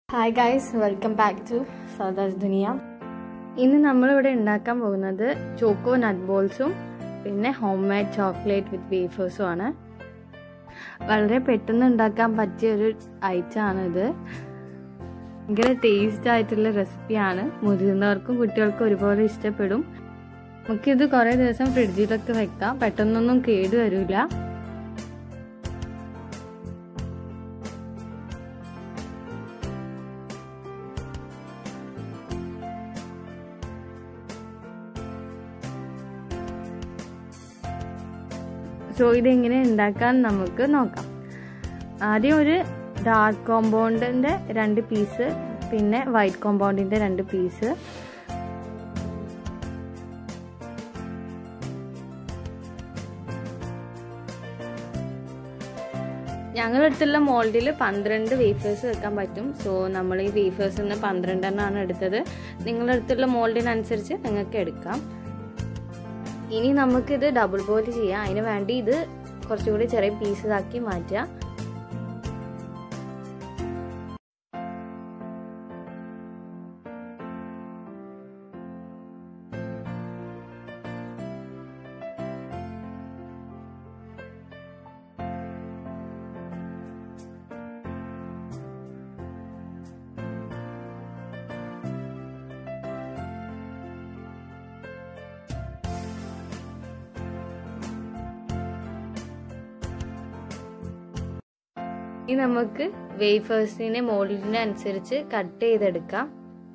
hi guys welcome back to Souda's Duniya ഇന്ന് നമ്മളിവിടെ ഉണ്ടാക്കാൻ പോകുന്നത് ചോക്കോ നട്ട് ബോൾസും പിന്നെ ഹോം മെയ്ഡ് ചോക്ലേറ്റ് വിത്ത് വേഫേഴ്സും ആണ് വളരെ പെട്ടെന്ന് ഉണ്ടാക്കാൻ പറ്റിയ ഒരു ഐറ്റമാണിത് ഭയങ്കര ടേസ്റ്റ് ആയിട്ടുള്ള റെസിപ്പിയാണ് മുതിർന്നവർക്കും കുട്ടികൾക്കും ഒരുപോലെ ഇഷ്ടപ്പെടും നമുക്കിത് കുറേ ദിവസം ഫ്രിഡ്ജിലൊക്കെ വെക്കാം പെട്ടെന്നൊന്നും കേട് വരില്ല സോ ഇതെങ്ങനെ ഉണ്ടാക്കാൻ നമുക്ക് നോക്കാം ആദ്യം ഒരു ഡാർക്ക് കോമ്പൗണ്ടിൻ്റെ രണ്ട് പീസ് പിന്നെ വൈറ്റ് കോമ്പൗണ്ടിൻ്റെ രണ്ട് പീസ് ഞങ്ങളടുത്തുള്ള മോൾഡിൽ പന്ത്രണ്ട് വേഫേഴ്സ് വെക്കാൻ പറ്റും സോ നമ്മൾ ഈ വേഫേഴ്സ് നിന്ന് പന്ത്രണ്ടെണ്ണമാണ് എടുത്തത് നിങ്ങളുടെ അടുത്തുള്ള മോൾഡിനനുസരിച്ച് നിങ്ങൾക്ക് എടുക്കാം ഇനി നമുക്കിത് ഡബിൾ ബോയിൽ ചെയ്യാം അതിന് വേണ്ടി ഇത് കുറച്ചുകൂടി ചെറിയ പീസസ് ആക്കി മാറ്റുക ഇനി നമുക്ക് വേഫേഴ്സിനെ മോൾഡിനെ അനുസരിച്ച് കട്ട് ചെയ്തെടുക്കാം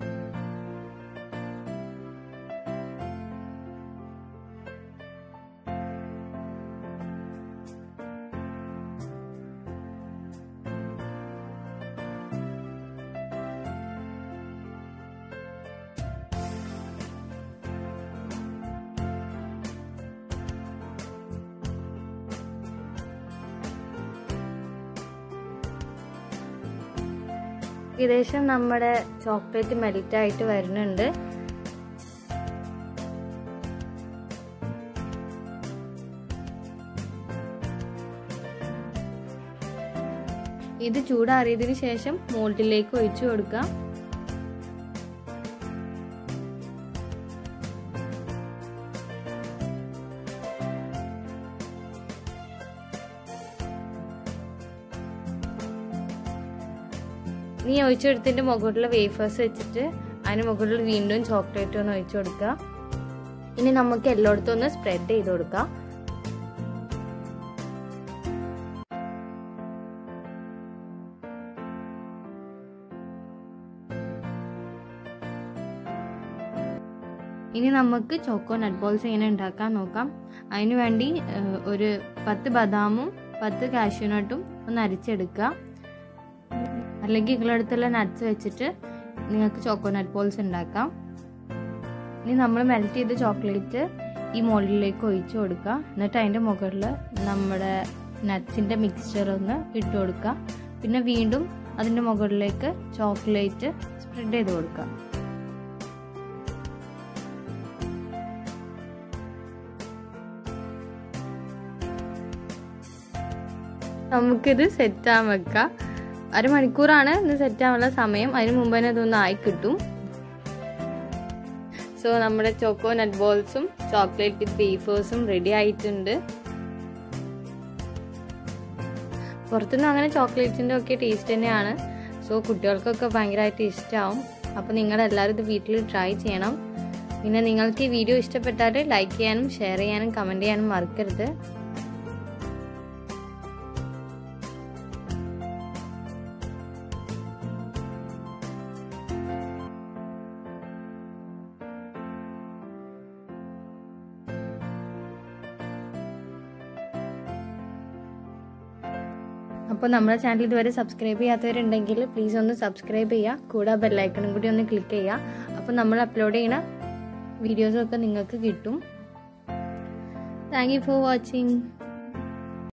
ഏകദേശം നമ്മുടെ ചോക്ലേറ്റ് മെൽറ്റ് ആയിട്ട് വരുന്നുണ്ട് ഇത് ചൂടാറിയതിനു ശേഷം മോൾഡിലേക്ക് ഒഴിച്ചു കൊടുക്കാം നീ ഒഴിച്ചെടുത്തിൻ്റെ മുകളിൽ വേഫേഴ്സ് വെച്ചിട്ട് അതിന് മുകളിൽ വീണ്ടും ചോക്ലേറ്റ് ഒന്ന് ഒഴിച്ചു കൊടുക്കുക ഇനി നമുക്ക് എല്ലായിടത്തും ഒന്ന് സ്പ്രെഡ് ചെയ്ത് കൊടുക്കാം ഇനി നമുക്ക് ചോക്കോ നട്ട് ബോൾസ് എങ്ങനെ ഉണ്ടാക്കാൻ നോക്കാം അതിനു വേണ്ടി ഒരു പത്ത് ബദാമും പത്ത് കാഷ്യൂനട്ടും ഒന്ന് അരിച്ചെടുക്കുക അല്ലെങ്കിൽ നിങ്ങളടുത്തുള്ള നട്ട്സ് വെച്ചിട്ട് നിങ്ങൾക്ക് ചോക്കോനട്ട് ബോൾസ് ഉണ്ടാക്കാം ഇനി നമ്മൾ മെൽറ്റ് ചെയ്ത ചോക്ലേറ്റ് ഈ മോളിലേക്ക് ഒഴിച്ചു കൊടുക്കുക എന്നിട്ട് അതിൻ്റെ മുകളിൽ നമ്മുടെ നട്ട്സിൻ്റെ മിക്സ്ചർ ഒന്ന് ഇട്ട് കൊടുക്കുക പിന്നെ വീണ്ടും അതിൻ്റെ മുകളിലേക്ക് ചോക്ലേറ്റ് സ്പ്രെഡ് ചെയ്ത് കൊടുക്കുക നമുക്കിത് സെറ്റാൻ വെക്കാം അരമണിക്കൂറാണ് ഇന്ന് സെറ്റ് ആവാനുള്ള സമയം അതിന് മുമ്പ് തന്നെ ഇതൊന്ന് ആയി കിട്ടും സോ നമ്മുടെ ചോക്കോ നട്ട് ബോൾസും ചോക്ലേറ്റ് വിത്ത് വേഫേഴ്സും റെഡി ആയിട്ടുണ്ട് പുറത്തുനിന്ന് അങ്ങനെ ചോക്ലേറ്റ്സിൻ്റെ ഒക്കെ ടേസ്റ്റ് തന്നെയാണ് സോ കുട്ടികൾക്കൊക്കെ ഭയങ്കരമായിട്ട് ഇഷ്ടമാവും അപ്പോൾ നിങ്ങളെല്ലാവരും ഇത് വീട്ടിൽ ട്രൈ ചെയ്യണം പിന്നെ നിങ്ങൾക്ക് ഈ വീഡിയോ ഇഷ്ടപ്പെട്ടാൽ ലൈക്ക് ചെയ്യാനും ഷെയർ ചെയ്യാനും കമൻറ്റ് ചെയ്യാനും മറക്കരുത് അപ്പോൾ നമ്മുടെ ചാനൽ ഇതുവരെ സബ്സ്ക്രൈബ് ചെയ്യാത്തവരുണ്ടെങ്കിൽ പ്ലീസ് ഒന്ന് സബ്സ്ക്രൈബ് ചെയ്യുക കൂടെ ബെല്ലൈക്കണും കൂടി ഒന്ന് ക്ലിക്ക് ചെയ്യുക അപ്പോൾ നമ്മൾ അപ്ലോഡ് ചെയ്യുന്ന വീഡിയോസൊക്കെ നിങ്ങൾക്ക് കിട്ടും താങ്ക് യു ഫോർ വാച്ചിങ്